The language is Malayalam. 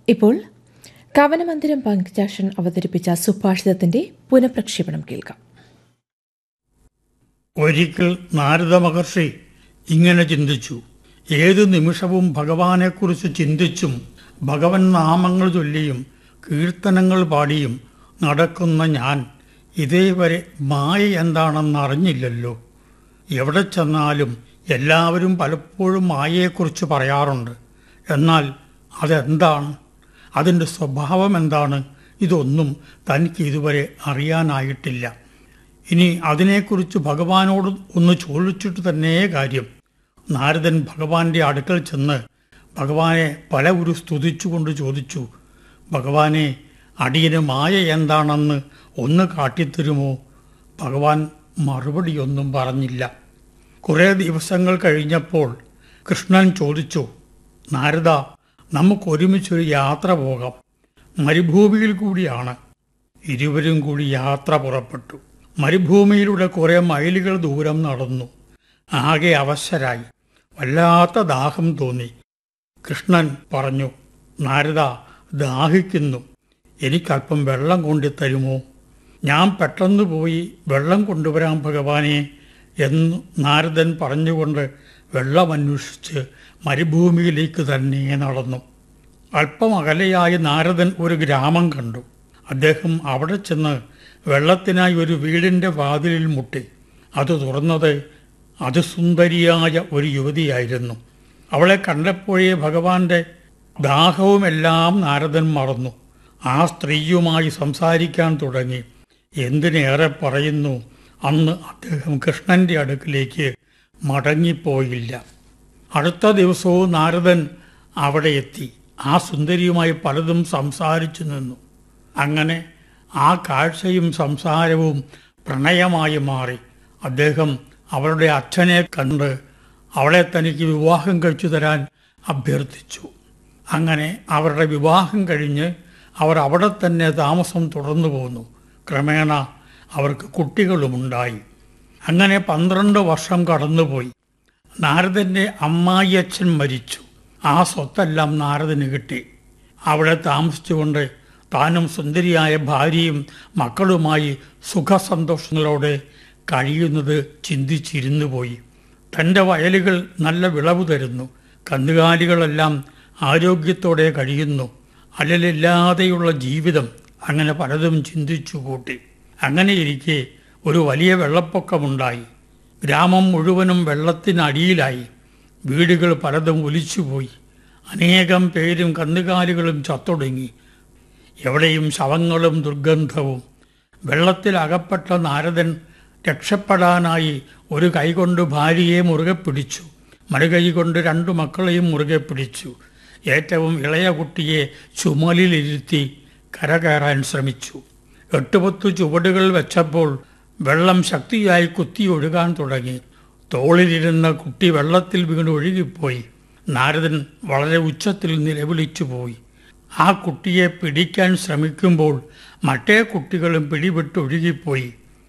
ഇപ്പോൾ കവനമന്ദിരം പങ്ക്ജാക്ഷൻ അവതരിപ്പിച്ച സുഭാഷിതത്തിന്റെ പുനഃപ്രക്ഷേപണം കേൾക്കാം ഒരിക്കൽ നാരദ മഹർഷി ഇങ്ങനെ ചിന്തിച്ചു ഏതു നിമിഷവും ഭഗവാനെക്കുറിച്ച് ചിന്തിച്ചും ഭഗവൻ നാമങ്ങൾ ചൊല്ലിയും കീർത്തനങ്ങൾ പാടിയും നടക്കുന്ന ഞാൻ ഇതേവരെ മായ എന്താണെന്ന് അറിഞ്ഞില്ലല്ലോ എവിടെ ചെന്നാലും എല്ലാവരും പലപ്പോഴും മായയെക്കുറിച്ച് പറയാറുണ്ട് എന്നാൽ അതെന്താണ് അതിൻ്റെ സ്വഭാവം എന്താണ് ഇതൊന്നും തനിക്ക് ഇതുവരെ അറിയാനായിട്ടില്ല ഇനി അതിനെക്കുറിച്ച് ഭഗവാനോട് ഒന്ന് ചോദിച്ചിട്ട് തന്നെ കാര്യം നാരദൻ ഭഗവാന്റെ അടുക്കൽ ചെന്ന് ഭഗവാനെ പല ഒരു സ്തുതിച്ചുകൊണ്ട് ചോദിച്ചു ഭഗവാനെ അടിയന് മായ എന്താണെന്ന് ഒന്ന് കാട്ടിത്തരുമോ ഭഗവാൻ മറുപടിയൊന്നും പറഞ്ഞില്ല കുറേ ദിവസങ്ങൾ കഴിഞ്ഞപ്പോൾ കൃഷ്ണൻ ചോദിച്ചു നാരദ നമുക്കൊരുമിച്ചൊരു യാത്ര പോകാം മരുഭൂമിയിൽ കൂടിയാണ് ഇരുവരും കൂടി യാത്ര പുറപ്പെട്ടു മരുഭൂമിയിലൂടെ കുറേ മൈലുകൾ ദൂരം നടന്നു ആകെ അവശരായി വല്ലാത്ത ദാഹം തോന്നി കൃഷ്ണൻ പറഞ്ഞു നാരദ ദാഹിക്കുന്നു എനിക്കല്പം വെള്ളം കൊണ്ടു തരുമോ ഞാൻ പെട്ടെന്ന് പോയി വെള്ളം കൊണ്ടുവരാം ഭഗവാനെ എന്ന് നാരദൻ പറഞ്ഞുകൊണ്ട് വെള്ളമന്വേഷിച്ച് മരുഭൂമിയിലേക്ക് തന്നെ നടന്നു അല്പം അകലെയായി നാരദൻ ഒരു ഗ്രാമം കണ്ടു അദ്ദേഹം അവിടെ ചെന്ന് വെള്ളത്തിനായി ഒരു വീടിൻ്റെ വാതിലിൽ മുട്ടി അത് തുറന്നത് അതിസുന്ദരിയായ ഒരു യുവതിയായിരുന്നു അവളെ കണ്ടപ്പോഴേ ഭഗവാന്റെ ദാഹവുമെല്ലാം നാരദൻ മറന്നു ആ സ്ത്രീയുമായി സംസാരിക്കാൻ തുടങ്ങി എന്തിനേറെ പറയുന്നു അന്ന് അദ്ദേഹം കൃഷ്ണന്റെ അടുക്കിലേക്ക് മടങ്ങിപ്പോയില്ല അടുത്ത ദിവസവും നാരദൻ അവിടെ എത്തി ആ സുന്ദരിയുമായി പലതും സംസാരിച്ചു നിന്നു അങ്ങനെ ആ കാഴ്ചയും സംസാരവും പ്രണയമായി മാറി അദ്ദേഹം അവളുടെ അച്ഛനെ കണ്ട് അവളെ തനിക്ക് വിവാഹം കഴിച്ചു തരാൻ അഭ്യർത്ഥിച്ചു അങ്ങനെ അവരുടെ വിവാഹം കഴിഞ്ഞ് അവർ അവിടെ തന്നെ താമസം തുടർന്നു പോന്നു ക്രമേണ അവർക്ക് കുട്ടികളുമുണ്ടായി അങ്ങനെ പന്ത്രണ്ട് വർഷം കടന്നുപോയി നാരദന്റെ അമ്മായിയച്ഛൻ മരിച്ചു ആ സ്വത്തെല്ലാം നാരദന് കിട്ടി അവിടെ താമസിച്ചുകൊണ്ട് താനും സുന്ദരിയായ ഭാര്യയും മക്കളുമായി സുഖസന്തോഷങ്ങളോടെ കഴിയുന്നത് ചിന്തിച്ചിരുന്നു പോയി തൻ്റെ വയലുകൾ നല്ല വിളവ് തരുന്നു കന്നുകാലികളെല്ലാം ആരോഗ്യത്തോടെ കഴിയുന്നു അലലില്ലാതെയുള്ള ജീവിതം അങ്ങനെ പലതും ചിന്തിച്ചു കൂട്ടി അങ്ങനെയിരിക്കെ ഒരു വലിയ വെള്ളപ്പൊക്കമുണ്ടായി ഗ്രാമം മുഴുവനും വെള്ളത്തിനടിയിലായി വീടുകൾ പലതും ഒലിച്ചുപോയി അനേകം പേരും കന്നുകാലികളും ചത്തൊടുങ്ങി എവിടെയും ശവങ്ങളും ദുർഗന്ധവും വെള്ളത്തിൽ അകപ്പെട്ട നാരദൻ രക്ഷപ്പെടാനായി ഒരു കൈകൊണ്ട് ഭാര്യയെ മുറുകെ പിടിച്ചു മറുകൈ കൊണ്ട് രണ്ടു മക്കളെയും മുറുകെ പിടിച്ചു ഏറ്റവും ഇളയ കുട്ടിയെ ചുമലിലിരുത്തി കരകയറാൻ ശ്രമിച്ചു എട്ടുപത്തു ചുവടുകൾ വെച്ചപ്പോൾ വെള്ളം ശക്തിയായി കുത്തി ഒഴുകാൻ തുടങ്ങി തോളിലിരുന്ന കുട്ടി വെള്ളത്തിൽ വീണ് ഒഴുകിപ്പോയി നാരദൻ വളരെ ഉച്ചത്തിൽ നിലവിളിച്ചു പോയി ആ കുട്ടിയെ പിടിക്കാൻ ശ്രമിക്കുമ്പോൾ മറ്റേ കുട്ടികളും പിടിവിട്ട് ഒഴുകിപ്പോയി